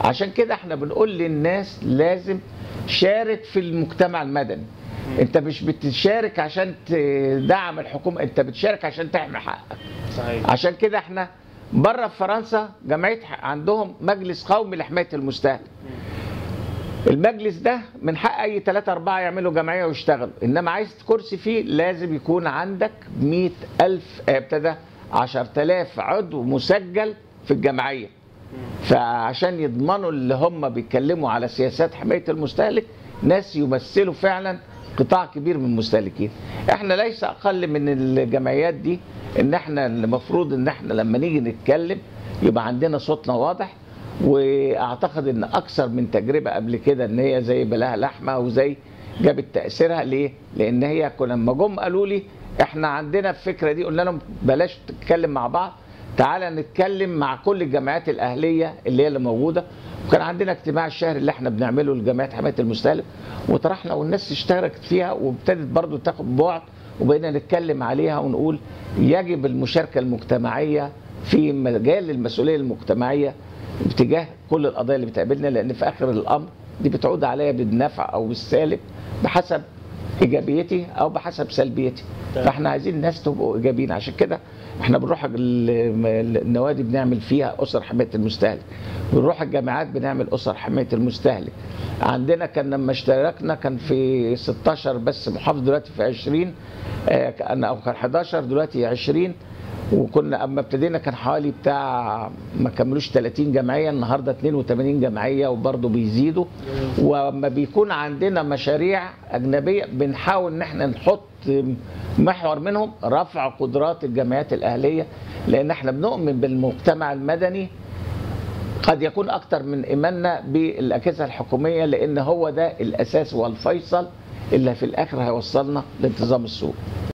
عشان كده احنا بنقول للناس لازم شارك في المجتمع المدني انت مش بتشارك عشان تدعم الحكومه انت بتشارك عشان تحمي حقك صحيح عشان كده احنا بره في فرنسا جمعيه عندهم مجلس قومي لحمايه المستهلك المجلس ده من حق اي ثلاثة أربعة يعملوا جمعية ويشتغلوا إنما عايز كرسي فيه لازم يكون عندك مئة ألف آه، ابتدى عشر تلاف عضو مسجل في الجمعية فعشان يضمنوا اللي هم بيتكلموا على سياسات حماية المستهلك ناس يمثلوا فعلا قطاع كبير من المستهلكين احنا ليس اقل من الجمعيات دي ان احنا المفروض ان احنا لما نيجي نتكلم يبقى عندنا صوتنا واضح واعتقد ان اكثر من تجربه قبل كده ان هي زي بلاها لحمه وزي جابت تاثيرها ليه؟ لان هي كنا لما جم قالوا لي احنا عندنا الفكره دي قلنا لهم بلاش تتكلم مع بعض تعالى نتكلم مع كل الجمعيات الاهليه اللي هي اللي موجوده وكان عندنا اجتماع الشهر اللي احنا بنعمله لجمعيات حمايه المستهلك وطرحنا والناس اشتركت فيها وابتدت برضو تاخد بعد وبقينا نتكلم عليها ونقول يجب المشاركه المجتمعيه في مجال المسؤوليه المجتمعيه اتجاه كل القضايا اللي بتقابلنا لان في اخر الامر دي بتعود عليا بالنفع او بالسالب بحسب ايجابيتي او بحسب سلبيتي تمام. فاحنا عايزين الناس تبقوا ايجابيين عشان كده احنا بنروح ال- النوادي بنعمل فيها اسر حمايه المستهلك بنروح الجامعات بنعمل اسر حمايه المستهلك عندنا كان لما اشتركنا كان في 16 بس محافظ دلوقتي في 20 آه، كان او كان 11 دلوقتي 20 وكنا اما ابتدينا كان حوالي بتاع ما كملوش 30 جمعيه النهارده 82 جمعيه وبرضه بيزيدوا وما بيكون عندنا مشاريع اجنبيه بنحاول ان احنا نحط محور منهم رفع قدرات الجمعيات الاهليه لان احنا بنؤمن بالمجتمع المدني قد يكون اكتر من ايماننا بالاجهزه الحكوميه لان هو ده الاساس والفيصل اللي في الاخر هيوصلنا لانتظام السوق